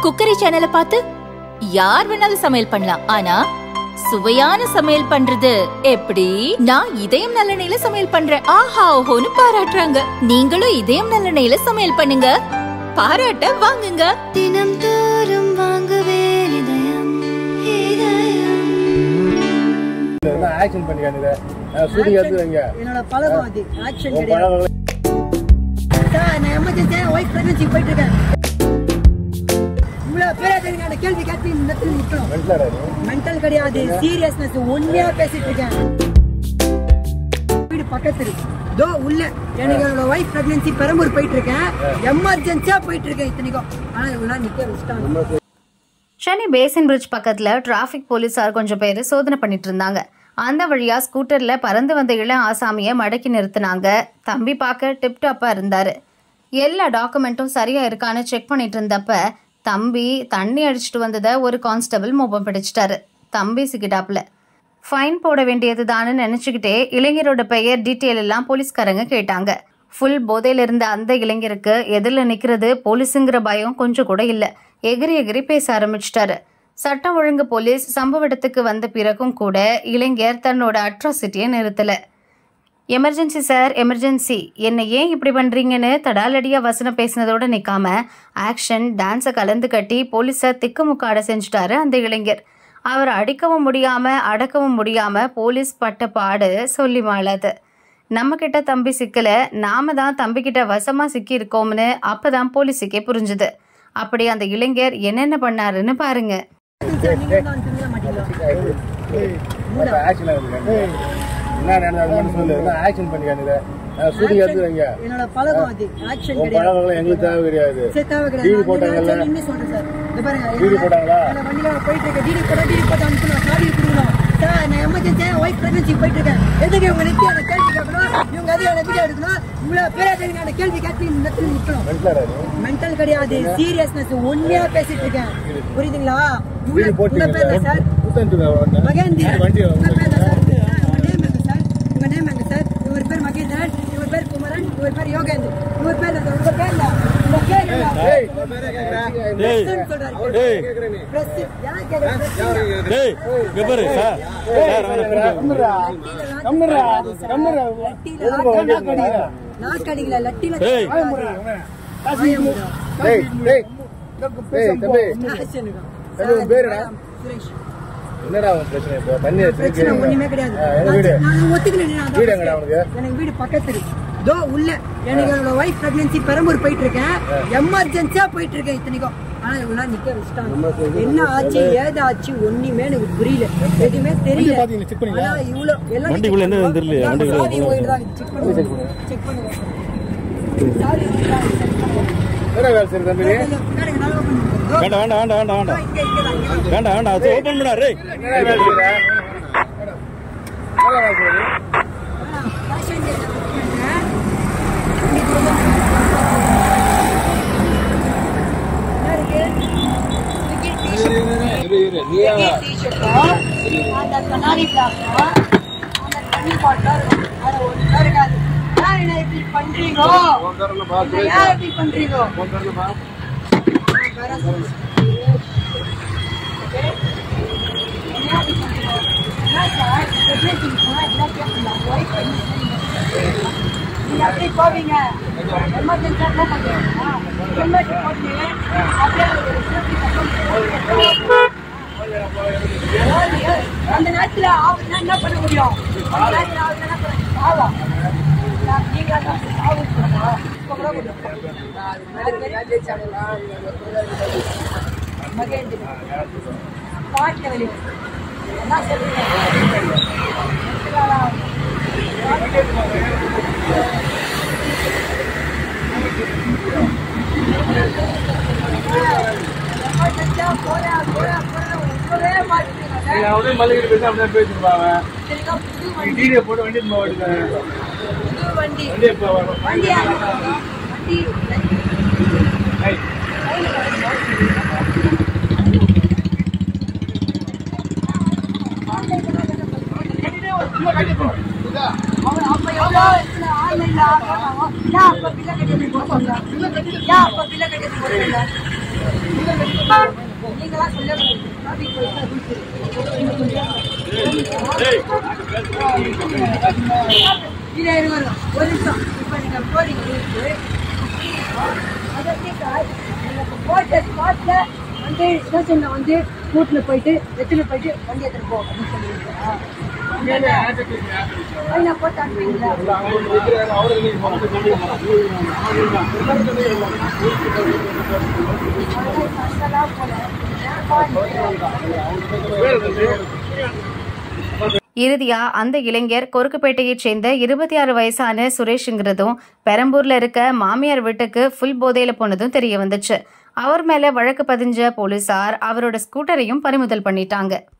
Cookery சேனலை பார்த்து யார் வேணாலும் சமையல் பண்ணலாம் ஆனா சுவையான சமையல் பண்றது எப்படி நான் இதயம் நல்லெண்ணெயில சமையல் பண்றேன் ஆஹா ஓஹோன்னு பாராட்டுறாங்க நீங்களும் இதயம் நல்லெண்ணெயில சமையல் பண்ணுங்க பாராட்ட வாங்குங்க தினம் தோறும் வாங்குவே இதயம் இதயம் என்ன ஆக்ஷன் பண்ணிக்கானுங்க ஷூட்டிங் எடுத்து வைங்க என்னோட பழக்கம் அது ஆக்ஷன் உன் கிடையாது பழக்கம் சார் நான் எமர்ஜென்சியாக ஒய்ஃப் பிரெக்னன்சி போயிட்டு இருக்கேன் இவ்வளோ பேரே தெரியுங்க அந்த கேள்வி கேட்டு இந்த இடத்துல நிற்கணும் மென்டலா மென்டல் கிடையாது சீரியஸ்னஸ் உண்மையா பேசிட்டு இருக்கேன் வீடு பக்கத்து தோ உள்ள எனக்கு என்னோட ஒய்ஃப் பிரெக்னன்சி பெரம்பூர் போயிட்டு இருக்கேன் எமர்ஜென்சியா போயிட்டு இருக்கேன் இத்தனைக்கும் ஆனா இவங்க நிக்க வச்சுட்டாங்க சென்னை பேசின் பிரிட்ஜ் பக்கத்தில் டிராஃபிக் போலீஸார் கொஞ்சம் பேர் சோதனை பண்ணிட்டு இருந்தாங்க அந்த வழியாக ஸ்கூட்டரில் பறந்து வந்த இளம் ஆசாமியை மடக்கி நிறுத்தினாங்க தம்பி பார்க்க டிப்டாப்பாக இருந்தார் எல்லா டாக்குமெண்ட்டும் சரியாக இருக்கான்னு செக் பண்ணிட்டு இருந்தப்ப தம்பி தண்ணி அடிச்சிட்டு வந்ததை ஒரு கான்ஸ்டபிள் மோபம் பிடிச்சிட்டாரு தம்பி சிக்கிட்டாப்புல ஃபைன் போட வேண்டியது தானு நினச்சிக்கிட்டே இளைஞரோட பெயர் டீட்டெயில் எல்லாம் போலீஸ்காரங்க கேட்டாங்க ஃபுல் போதையில் இருந்த அந்த இளைஞருக்கு எதிரில் நிற்கிறது போலீஸுங்கிற பயம் கொஞ்சம் கூட இல்லை எகிரி எகிரி பேச ஆரம்பிச்சிட்டாரு சட்டம் ஒழுங்கு போலீஸ் சம்பவ இடத்துக்கு வந்த பிறகும் கூட இளைஞர் தன்னோட அட்ராசிட்டியை நிறுத்தலை எமர்ஜென்சி சார் எமர்ஜென்சி என்னை ஏன் இப்படி பண்ணுறீங்கன்னு தடாலடியாக வசனம் பேசினதோட நிற்காம ஆக்ஷன் டான்ஸை கலந்து கட்டி போலீஸை திக்குமுக்காட செஞ்சுட்டாரு அந்த இளைஞர் அவர் அடிக்கவும் முடியாமல் அடக்கவும் முடியாமல் போலீஸ் பட்ட பாடு சொல்லி மாளாது நம்ம கிட்ட தம்பி சிக்கல நாம தான் தம்பி கிட்ட வசமாக சிக்கியிருக்கோம்னு அப்பதான் போலீஸுக்கே புரிஞ்சுது அப்படி அந்த இளைஞர் என்னென்ன பண்ணாருன்னு பாருங்க நீங்க தான் திரும்ப மாட்டீங்களா ஆக்ஷன் ஆகுது என்ன நடந்தது மட்டும் சொல்லு என்ன ஆக்ஷன் பண்ணிக்கானுங்க ஷூட்டிங் எடுத்து வைங்க என்னோட பழக்கம் அது ஆக்ஷன் உன் கிடையாது பழக்கம் எங்களுக்கு தேவை கிடையாது சரி, தேவை கிடையாது. டிவி நான் போட்டாங்கல்ல நான் இன்னும் சொல்றேன் சார். இந்த பாருங்க, டிவி என்னோட- போட்டாங்களா? என்னோட வண்டியில நான் போயிட்டு இருக்கேன். டிவி போட்டா டிவி போட்டு அனுப்பணும். சாவி கொடுக்கணும். சார், நான் emergency ஆ wife pregnancy போயிட்டு இருக்கேன். எதுக்கு இவங்க நிறுத்தி அந்த கேள்வி கேட்கணும்? இவங்க அதிகம் அந்த video எடுக்கணும். இவ்வளவு பேரே தெரியுங்க, அந்த கேள்வி கேட்டு இந்த இடத்துல நிக்கணும். மென்டலா மென்டல் கிடையாது சீரியஸ்னஸ் உண்மையா பேசிட்டு இருக்கேன் புரியுதுங்களா டிவி இவ்வளவு உங்க போட்டீங்க பேர் என்ன சார் புத்தகத்துக்கு மகேந்தி வண்டி உங்க பேர் என்ன சார் உங்க நேம் என்ன சார் உங்க நேம் என்ன சார் இவர் பேர் மகேந்திரன் இவர் பேர் குமரன் இவர் பேர் யோகேந்திரன் இவர் பேர் என்ன? உங்க பேர் என்ன? உங்க பேர் என்ன? டேய் பிரஸ்ன்னு சொல்றாரு. பிரஸ். யார் கேக்குறது? டேய் இங்க பாரு சார் சார் அவனை கூப்பிடு. கம்முறா கம்முறா லட்டியில நாக்கடிக்கல. நாக்கடிக்கல, லட்டியில டேய். வாயமுடா. டேய் டேய் டேய் தம்பி ஆக்ஷனுக்கா. தம்பி, உன் பேர் என்ன? சுரேஷ். என்னடா உன் பிரச்சனை இப்போ தண்ணி பிரச்சனை ஒண்ணுமே கிடையாது எங்க வீடு நான் நான் ஒத்துக்கிறேன் நான் அதான் வீடு எங்கடா உனக்கு எனக்கு வீடு பக்கத்துல தோ உள்ள எனக்கு என்னோட ஒய்ஃப் பிரெக்னன்சி பெரம்பூர் போயிட்டு இருக்கேன் எமர்ஜென்சியா போயிட்டு இருக்கேன் இத்தனைக்கும் ஆனா இவங்க நிக்க வச்சுட்டாங்க என்ன ஆச்சு ஏது ஆச்சு ஒண்ணுமே எனக்கு புரியல எதுவுமே தெரியல ஆனா இவ்வளவு எல்லாம் வண்டிக்குள்ள என்ன தெரியலையே, சாவி வண்டிக்குள்ள உங்ககிட்ட தான் இருக்கு. செக் பண்ணுங்க செக் பண்ணுங்க சாவி உங்ககிட்ட தான் இருக்கு. செக் பண்ணுங்க. என்ன வேலை சரி தம்பி இதோ, பின்னாடி நல்லா open பண்ணுங்க. இதோ, வேண்டாம் வேண்டாம் வேண்டாம் வேண்டாம் இதோ, வேண்டாம் இங்க, இங்க தான், இங்க தான். வேண்டாம் வேண்டாம் அது ஓப்பன் பண்ணா ரேய் என்ன வேலை செய்யற என்ன வேலை செய்யற ஆனா, fashion day ல போட்டுருக்கேன். என்ன இருக்கு? cricket t-shirt. cricket t-shirt-உம், அந்த கண்ணாடி பிளாக்கும், அந்த தண்ணி பாட்டிலும் இருக்கும். அதுல ஒண்ணும் இருக்காது. ஏன் என்ன இப்படி பண்றீங்க? என்ன ஏன் இப்படி பண்றீங்க? வேற சொல்லு. Okay? என்ன இப்படி பண்றீங்க? என்ன சார், pregnancy க்கு போனா இதெல்லாம் கேட்கலாம். Why pregnancy? நீங்க அப்படி போவீங்க எமர்ஜென்சியா போக மாட்டீங்களா ஹெல்மெட் போட்டு அப்படியே ஒரு safety கப்பல் அந்த நேரத்துல ஆகுதுன்னா என்ன பண்ண முடியும் அந்த நேரத்துல ஆகுதுன்னா என்ன பண்ண சாவா நீங்க அதான் சாவு சொல்றா. இப்ப கூட முடியும். மகேந்திரன் பாட்டு வெளியே என்ன சொல்றீங்க எமர்ஜென்சியா போறேன் போறேன் போறேன் உங்களே மாட்டீங்க அப்படியே மல்லிகிட்டு பேசி அப்படியே பேசிருப்பாங்க புது வண்டி டிடியை போட்டு வண்டி போட்டு புது வண்டி வண்டி இப்போ வரும் வண்டி யாரு வண்டி அவன் அப்ப எவ்வளோ இடத்துல ஆன்லைன்ல ஆடுறாங்க ஏன் அப்ப பிள்ளை கட்டி போட சொல்ல ஏன் அப்ப பிள்ளை கட்டி போட சொல்ல சும்மா சொல்ல டிராஃபிக் போலீஸ் இல்லை இருங்க ஒரு நிமிஷம் இப்போ நீங்கள் போறீங்க ஊருக்கு அதற்கு சார் எனக்கு போட்ட ஸ்பாட்டில் வந்து ஸ்டேஷனில் வந்து கூட்டில் போயிட்டு எடுத்துன்னு போயிட்டு வண்டி எடுத்துன்னு போ அப்படின்னு சொல்லியிருக்கேன் நான் போட்டு அனுப்புவீங்களா இறுதியா அந்த இளைஞர் கொருக்குப்பேட்டையைச் சேர்ந்த இருபத்தி ஆறு வயசான சுரேஷ்ங்கிறதும் பெரம்பூர்ல இருக்க மாமியார் வீட்டுக்கு ஃபுல் போதையில போனதும் தெரிய வந்துச்சு அவர் மேல வழக்கு பதிஞ்ச போலீசார் அவரோட ஸ்கூட்டரையும் பறிமுதல் பண்ணிட்டாங்க